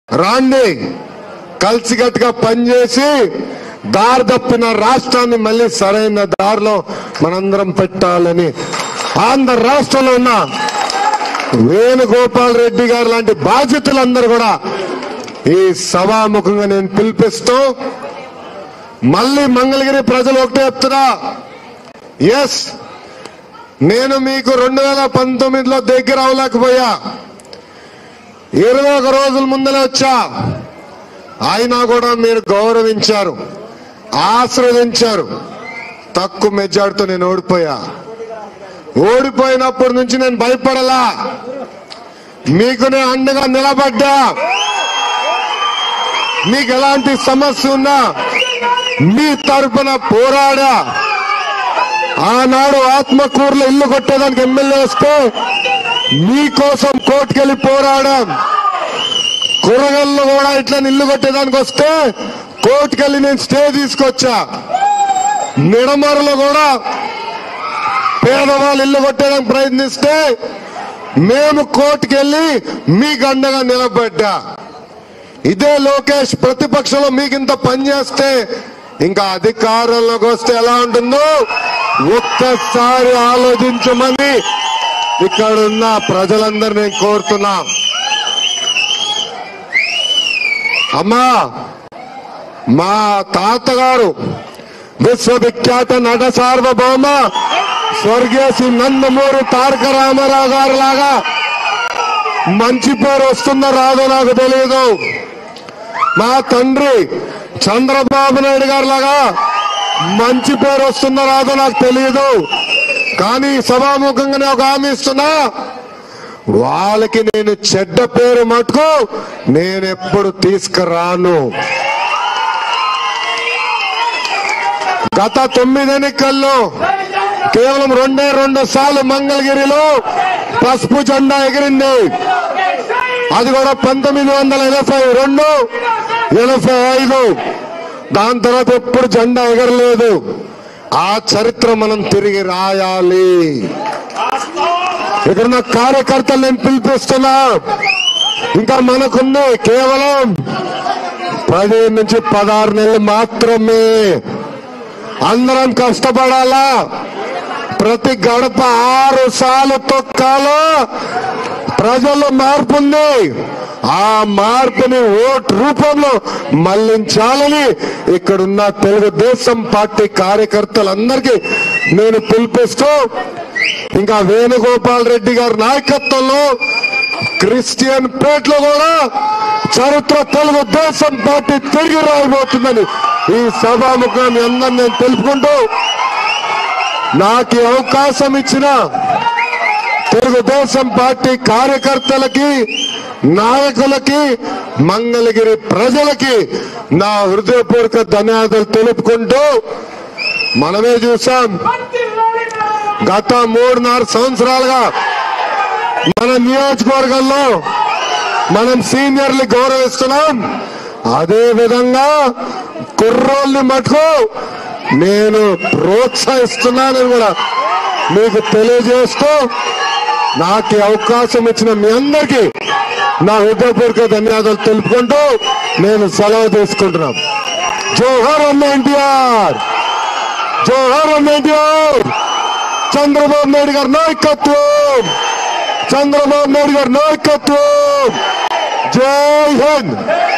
రాండి కలిసికట్టుగా పనిచేసి దారి తప్పిన రాష్ట్రాన్ని మళ్ళీ సరైన దారిలో మనందరం పెట్టాలని ఆంధ్ర రాష్ట్రంలో ఉన్న వేణుగోపాల్ రెడ్డి గారు లాంటి బాధ్యతలందరూ కూడా ఈ సభాముఖంగా నేను పిలిపిస్తూ మళ్ళీ మంగళగిరి ప్రజలు ఒకటే చెప్తున్నా ఎస్ నేను మీకు రెండు వేల పంతొమ్మిదిలో దగ్గర అవ్వలేకపోయా ఇరవై ఒక రోజుల ముందలే వచ్చా అయినా కూడా మీరు గౌరవించారు ఆశీర్వదించారు తక్కువ మెజార్టీతో నేను ఓడిపోయా ఓడిపోయినప్పటి నుంచి నేను భయపడలా మీకు నేను అండగా నిలబడ్డా మీకు ఎలాంటి సమస్య ఉన్నా మీ తరపున పోరాడా ఆనాడు ఆత్మకూరులో ఇల్లు కొట్టేదానికి ఎమ్మెల్యే వస్తే మీకోసం కోర్టుకెళ్ళి పోరాడాం కూరగాయల్లో కూడా ఇట్లా ఇల్లు కొట్టేదానికి వస్తే కోర్టుకెళ్ళి నేను స్టే తీసుకొచ్చా నిడమరులో కూడా పేదవాళ్ళు ఇల్లు కొట్టేదానికి ప్రయత్నిస్తే మేము కోర్టుకెళ్ళి మీకు అండగా నిలబడ్డా ఇదే లోకేష్ ప్రతిపక్షంలో మీకు ఇంత పనిచేస్తే ఇంకా అధికారంలోకి వస్తే ఎలా ఉంటుందో ఒక్కసారి ఆలోచించమని ఇక్కడ ఉన్న ప్రజలందరూ నేను కోరుతున్నా అమ్మా మా తాతగారు విశ్వవిఖ్యాత నట సార్వభౌమ స్వర్గీయ శ్రీ నందమూరి తారక రామారావు గారు లాగా మంచి పేరు వస్తుందో రాదో నాకు తెలియదు మా తండ్రి చంద్రబాబు నాయుడు గారు లాగా మంచి పేరు వస్తుందో రాదో నాకు తెలియదు కానీ సభాముఖంగానే ఒక హామీ ఇస్తున్నా వాళ్ళకి నేను చెడ్డ పేరు మటుకు నేను ఎప్పుడు తీసుకురాను గత తొమ్మిది ఎన్నికల్లో కేవలం రెండే రెండు సార్లు మంగళగిరిలో పసుపు జెండా ఎగిరింది అది కూడా పంతొమ్మిది వందల ఎనభై రెండు ఎనభై ఐదు దాని తర్వాత ఎప్పుడు జెండా ఎగరలేదు ఆ చరిత్ర మనం తిరిగి రాయాలి ఇక్కడ ఉన్న కార్యకర్తలు నేను పిలిపిస్తున్నా ఇంకా మనకుంది కేవలం పదిహేను నుంచి పదహారు నెలలు మాత్రమే అందరం కష్టపడాలా ప్రతి గడప ఆరు సార్లు తొక్కాలో ప్రజల్లో మార్పు ఉంది ఆ మార్పుని ఓట్ రూపంలో మళ్లించాలని ఇక్కడున్న తెలుగుదేశం పార్టీ కార్యకర్తలందరికీ నేను పిలిపిస్తూ ఇంకా వేణుగోపాల్ రెడ్డి గారి నాయకత్వంలో క్రిస్టియన్ పేట్లో కూడా చరిత్ర తెలుగుదేశం పార్టీ తిరిగి రాబోతుందని ఈ సభాముఖం మీ అందరిని నేను తెలుపుకుంటూ నాకు ఈ అవకాశం ఇచ్చిన తెలుగుదేశం పార్టీ కార్యకర్తలకి నాయకులకి మంగళగిరి ప్రజలకి నా హృదయపూర్వక ధన్యవాదాలు తెలుపుకుంటూ మనమే చూసాం గత మూడున్నర సంవత్సరాలుగా మన నియోజకవర్గంలో మనం సీనియర్లు గౌరవిస్తున్నాం అదే విధంగా కుర్రోళ్ళని మటుకు నేను ప్రోత్సహిస్తున్నానని కూడా మీకు తెలియజేస్తూ నాకు ఈ అవకాశం ఇచ్చిన మీ అందరికీ నా హృదయపూర్వక ధన్యవాదాలు తెలుపుకుంటూ నేను సెలవు తీసుకుంటున్నాం జోహర్ అన్న ఎన్టీఆర్ జోహర్ అన్న ఎన్టీఆర్ చంద్రబాబు నాయుడు గారి నాయకత్వం చంద్రబాబు నాయుడు గారి నాయకత్వం జై హింద్